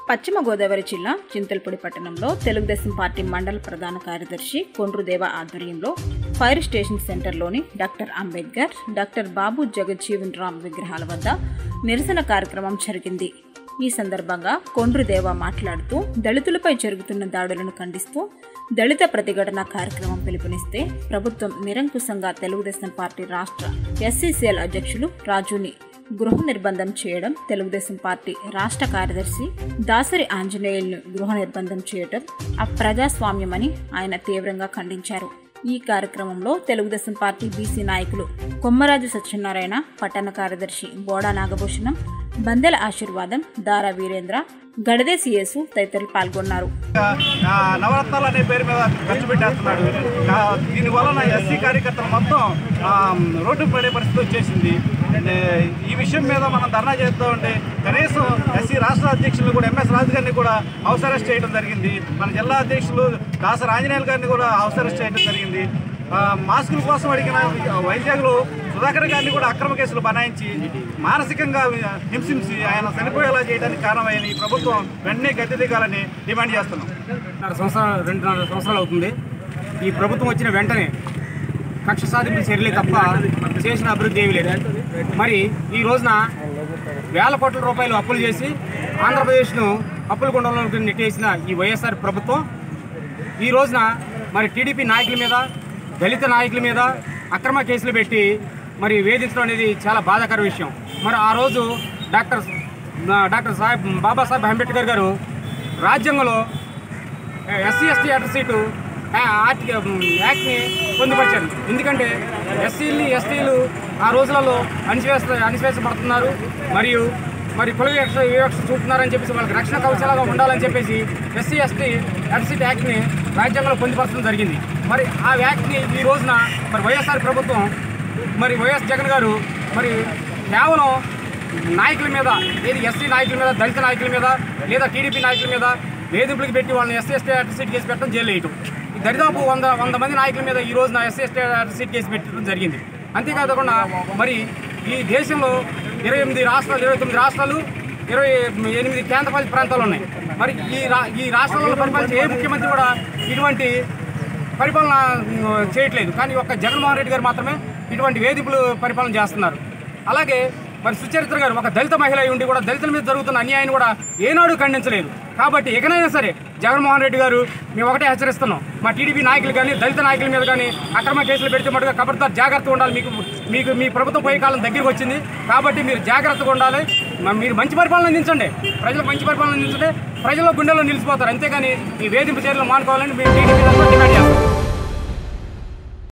పశ్చిమ గోదావరి జిల్లా చింతలపూడి పట్టణంలో తెలుగుదేశం పార్టీ మండల ప్రధాన కార్యదర్శి కొండ్రుదేవ ఆధ్వర్యంలో ఫైర్ స్టేషన్ సెంటర్లోని డాక్టర్ అంబేద్కర్ డాక్టర్ బాబు జగజ్జీవన్ రామ్ విగ్రహాల వద్ద నిరసన కార్యక్రమం జరిగింది ఈ సందర్భంగా కొండ్రుదేవ మాట్లాడుతూ దళితులపై జరుగుతున్న దాడులను ఖండిస్తూ దళిత ప్రతిఘటన కార్యక్రమం పిలుపునిస్తే ప్రభుత్వం నిరంకుశంగా తెలుగుదేశం పార్టీ రాష్ట్ర ఎస్సీసీఎల్ అధ్యక్షులు రాజుని గృహ నిర్బంధం చేయడం తెలుగుదేశం పార్టీ రాష్ట్ర కార్యదర్శి దాసరి ఆంజనేయులను గృహ నిర్బంధం చేయడం అప్రజాస్వామ్యమని ఆయన తీవ్రంగా ఖండించారు ఈ కార్యక్రమంలో తెలుగుదేశం పార్టీ బీసీ నాయకులు కొమ్మరాజు సత్యనారాయణ పట్టణ కార్యదర్శి బోడా నాగభూషణం బందెల ఆశీర్వాదం దారా వీరేంద్ర గడదేసి యేసు తదితరులు పాల్గొన్నారు ఆ, నవరత్నాలు అనే పేరు మీద ఖర్చు పెట్టేస్తున్నాడు ఆ, దీనివలన ఎస్సీ కార్యకర్తలు మొత్తం ఆ, రోడ్డు పడే పరిస్థితి వచ్చేసింది అంటే ఈ విషయం మీద మనం ధర్నా చేస్తామంటే కనీసం ఎస్సీ రాష్ట్ర అధ్యక్షులు కూడా ఎంఎస్ రాజు గారిని కూడా హౌస్ అరెస్ట్ చేయడం జరిగింది మన జిల్లా అధ్యక్షులు దాస ఆంజనేయులు గారిని కూడా హౌస్ అరెస్ట్ చేయడం జరిగింది ఆ, మాస్కుల కోసం అడిగిన వైజాగ్లో సుధాకర్ గారిని కూడా అక్రమ కేసులు బనాయించి మానసికంగా హింసించి ఆయన చనిపోయేలా చేయడానికి కారణమైన ఈ ప్రభుత్వం వెంటనే గద్దె దిగాలని డిమాండ్ చేస్తున్నాం రెండున్నర సంవత్సరాలు రెండున్నర సంవత్సరాలు అవుతుంది ఈ ప్రభుత్వం వచ్చిన వెంటనే కక్ష సాధింపు చర్యలే తప్ప చేసిన అభివృద్ధి ఏమీ లేదు మరి ఈ రోజున వేల కోట్ల రూపాయలు అప్పులు చేసి ఆంధ్రప్రదేశ్ను అప్పుల గుండంలోకి నెట్టేసిన ఈ వైఎస్ఆర్ ప్రభుత్వం ఈ రోజున మరి టీడీపీ నాయకుల మీద దళిత నాయకుల మీద అక్రమ కేసులు పెట్టి మరి వేధించడం అనేది చాలా బాధాకర విషయం మరి ఆ రోజు డాక్టర్ డాక్టర్ సాహెబ్ బాబాసాహెబ్ అంబేద్కర్ గారు రాజ్యాంగంలో SC ST atrocity యాక్ట్ని పొందుపరిచారు ఎందుకంటే ఎస్సీలు ఎస్టీలు ఆ రోజులలో అణిచివేస్త అణిచివేసబడుతున్నారు మరియు మరి కుల వివక్ష వివక్ష చూపుతున్నారని చెప్పేసి వాళ్ళకి రక్షణ కవచాలుగా ఉండాలని చెప్పేసి ఎస్సీ ఎస్టీ అటర్సీట్ యాక్ట్ని రాజ్యాంగంలో పొందుపరచడం జరిగింది మరి ఆ యాక్ట్ని ఈ రోజున మరి వైఎస్ఆర్ ప్రభుత్వం మరి వైఎస్ జగన్ గారు మరి కేవలం నాయకుల మీద ఏది ఎస్సీ నాయకుల మీద దళిత నాయకుల మీద లేదా టీడీపీ నాయకుల మీద వేధింపులకు పెట్టి వాళ్ళని ఎస్సీ ఎస్టీ సీట్ కేసు పెట్టడం జైలు వేయటం ఈ దరిదాపు వంద వంద మంది నాయకుల మీద ఈ రోజున ఎస్సీ ఎస్టీ సీట్ కేసు పెట్టడం జరిగింది అంతేకాకుండా మరి ఈ దేశంలో ఇరవై ఎనిమిది రాష్ట్రాలు ఇరవై తొమ్మిది రాష్ట్రాలు ఇరవై ఎనిమిది కేంద్రపాలిత ప్రాంతాలు ఉన్నాయి మరి ఈ రా ఈ రాష్ట్రాలలో పరిపాలించే ఏ ముఖ్యమంత్రి కూడా ఇటువంటి పరిపాలన ఉమ్, చేయట్లేదు కానీ ఒక్క జగన్మోహన్ రెడ్డి గారు మాత్రమే ఇటువంటి వేధింపులు పరిపాలన చేస్తున్నారు అలాగే మరి సుచరిత్ర గారు ఒక దళిత మహిళ అయి ఉండి కూడా దళితుల మీద జరుగుతున్న అన్యాయాన్ని కూడా ఏనాడు ఖండించలేదు కాబట్టి ఎకనైనా సరే జగన్మోహన్ రెడ్డి గారు మేము ఒకటే హెచ్చరిస్తున్నాం మా టీడీపీ నాయకులు కానీ దళిత నాయకుల మీద కానీ అక్రమ కేసులు పెడితే మటుగా ఖబర్దార్ జాగ్రత్తగా ఉండాలి మీకు మీకు మీ ప్రభుత్వం పోయే కాలం దగ్గరికి వచ్చింది కాబట్టి మీరు జాగ్రత్తగా ఉండాలి మ- మీరు మంచి పరిపాలన అందించండి ప్రజలకు మంచి పరిపాలన అందించండి ప్రజల గుండెల్లో నిలిచిపోతారు అంతేగాని ఈ వేధింపు చర్యలు మానుకోవాలని మేము టీడీపీ తరఫున డిమాండ్ చేస్తాం